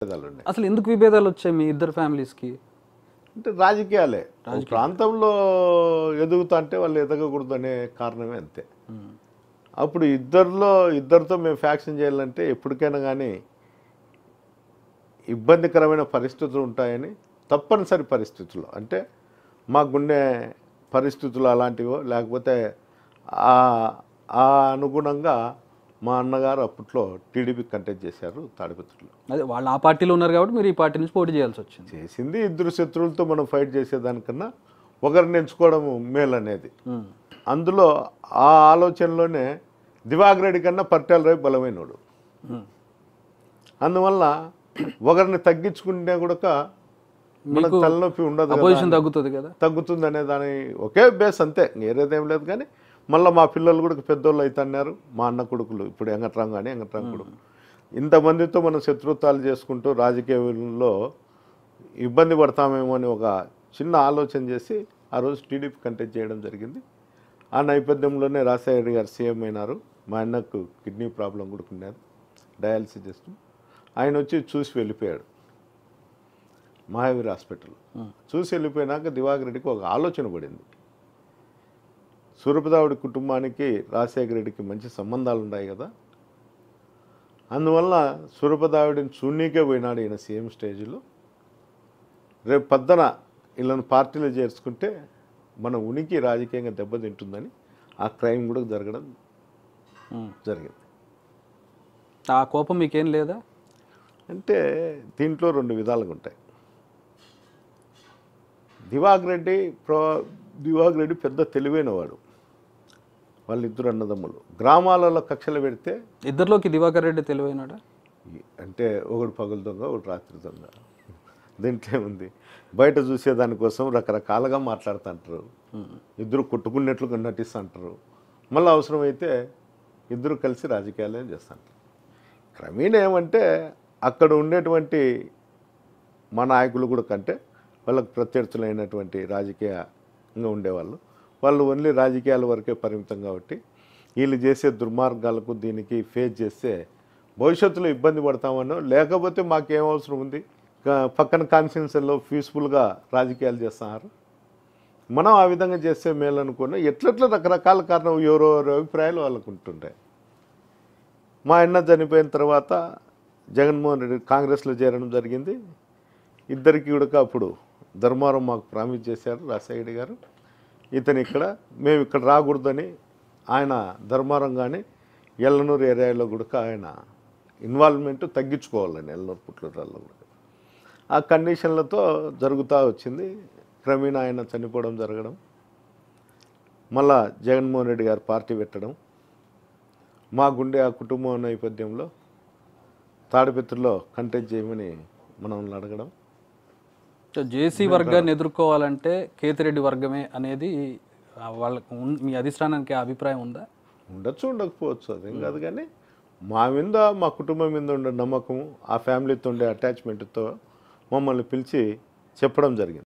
విభేదాలు ఉన్నాయి అసలు ఎందుకు విభేదాలు వచ్చాయి మీ ఇద్దరు ఫ్యామిలీస్కి అంటే రాజకీయాలే ఒక ప్రాంతంలో ఎదుగుతా అంటే వాళ్ళు ఎదగకూడదు అనే కారణమే అంతే అప్పుడు ఇద్దరిలో ఇద్దరితో మేము ఫ్యాక్షన్ చేయాలంటే ఎప్పటికైనా కానీ ఇబ్బందికరమైన పరిస్థితులు ఉంటాయని తప్పనిసరి పరిస్థితుల్లో అంటే మాకుండే పరిస్థితులు అలాంటివో లేకపోతే ఆ- ఆ అనుగుణంగా మా అన్నగారు అప్పట్లో టీడీపీ కంటెస్ట్ చేశారు తాడిపత్రిలో అదే వాళ్ళు ఆ పార్టీలో ఉన్నారు కాబట్టి మీరు ఈ పార్టీ నుంచి పోటీ చేయాల్సి వచ్చింది చేసింది ఇద్దరు శత్రువులతో మనం ఫైట్ చేసేదానికన్నా ఒకరిని ఎంచుకోవడం మేలు అనేది ఉమ్. అందులో ఆ ఆలోచనలోనే దివాకరెడ్డి కన్నా పట్టాల రావు బలమైనడు ఉమ్. అందువల్ల ఒకరిని తగ్గించుకుంటే కూడా మనకు తలనొప్పి ఉండదు కదా. అపోజిషన్ తగ్గుతుంది కదా తగ్గుతుంది అనే దాని ఒకే బేస్ అంతే వేరేదేం లేదు కానీ మళ్ళీ మా పిల్లలు కూడా పెద్దోళ్ళు అవుతున్నారు మా అన్న కొడుకులు ఇప్పుడు ఎంగట్రాం కానీ ఎంగట్రాం కొడుకు ఇంతమందితో మనం శత్రుత్వాలు చేసుకుంటూ రాజకీయాల్లో ఇబ్బంది పడతామేమో అని ఒక చిన్న ఆలోచన చేసి ఆ రోజు టీడీపీ కంటెస్ట్ చేయడం జరిగింది ఆ నేపథ్యంలోనే రాజశేఖర గారు సీఎం అయినారు మా అన్నకు కిడ్నీ ప్రాబ్లం కూడా ఉన్నది డయాలసిస్ చేస్తూ ఆయన వచ్చి చూసి వెళ్ళిపోయాడు మహావీర్ హాస్పిటల్ చూసి వెళ్ళిపోయినాక దివాకర్ రెడ్డికి ఒక ఆలోచన పడింది సూరపదావుడి కుటుంబానికి రాజశేఖర రెడ్డికి మంచి సంబంధాలు ఉన్నాయి కదా అందువల్ల సూరపదావుడిని చూడనీకే పోయినాడు ఈయన సీఎం స్టేజ్లో రేపు పద్దన వీళ్ళని పార్టీలో చేర్చుకుంటే మన ఉనికి రాజకీయంగా దెబ్బతింటుందని ఆ క్రైమ్ కూడా జరగడం ఉమ్. జరిగింది ఆ కోపం మీకేం లేదా అంటే దీంట్లో రెండు విధాలుగా ఉంటాయి దివాగ్ రెడ్డి ప్రో దివాగ్ రెడ్డి పెద్ద తెలివైన వాడు వాళ్ళిద్దరు అన్నదమ్ములు గ్రామాలలో కక్షలు పెడితే ఇద్దరిలోకి దివాకర్ రెడ్డి తెలివైనాడా ఈ- అంటే ఒకడు పగులు దొంగ ఒకడు రాత్రి దొంగ దీంట్లో ఉంది బయట చూసేదానికోసం రకరకాలుగా మాట్లాడుతుంటారు ఇద్దరు కొట్టుకున్నట్లుగా నటిస్తుంటారు మళ్ళీ అవసరమైతే ఇద్దరు కలిసి రాజకీయాలు చేస్తుంటారు క్రమేణా ఏమంటే అక్కడ ఉండేటువంటి మా నాయకులు కూడా కంటే వాళ్ళకు ప్రత్యర్థులైనటువంటి రాజకీయంగా ఉండేవాళ్ళు వాళ్ళు ఓన్లీ రాజకీయాల వరకే పరిమితం కాబట్టి వీళ్ళు చేసే దుర్మార్గాలకు దీనికి ఫేస్ చేస్తే భవిష్యత్తులో ఇబ్బంది పడతామనో లేకపోతే మాకేం అవసరం ఉంది కా- పక్కన కాన్స్టిట్యూన్సీలో పీస్ఫుల్గా రాజకీయాలు చేస్తున్నారు మనం ఆ విధంగా చేస్తే మేలు అనుకున్నా ఎట్లట్లా రకరకాల కారణం ఎవరెవరి అభిప్రాయాలు వాళ్ళకు ఉంటుంటాయి మా అన్న చనిపోయిన తర్వాత జగన్మోహన్ రెడ్డి కాంగ్రెస్లో చేరడం జరిగింది ఇద్దరికి కూడా అప్పుడు ధర్మారం మాకు ప్రామిస్ చేశారు రాజశేఖర గారు ఇతను ఇక్కడ మేము ఇక్కడ రాకూడదని ఆయన ధర్మారం కానీ ఎల్లనూరు ఏరియాలో కూడా ఆయన ఇన్వాల్వ్మెంట్ తగ్గించుకోవాలని ఎల్లనూరు పుట్లూరులో కూడా ఆ కండిషన్లతో జరుగుతూ వచ్చింది క్రమేణా ఆయన చనిపోవడం జరగడం మళ్ళా జగన్మోహన్ రెడ్డి గారు పార్టీ పెట్టడం మా గుండె ఆ కుటుంబం నేపథ్యంలో తాడిపత్రిలో కంటెస్ట్ చేయమని మనల్ని అడగడం సో జేసీ వర్గాన్ని ఎదుర్కోవాలంటే కేతిరెడ్డి వర్గమే అనేది ఆ వాళ్ళకు ఉన్- మీ అధిష్టానానికి ఆ అభిప్రాయం ఉందా ఉండొచ్చు ఉండకపోవచ్చు అదేం కాదు కానీ మా మీద మా కుటుంబం మీద ఉండే నమ్మకం ఆ ఫ్యామిలీతో ఉండే అటాచ్మెంట్తో మమ్మల్ని పిలిచి చెప్పడం జరిగింది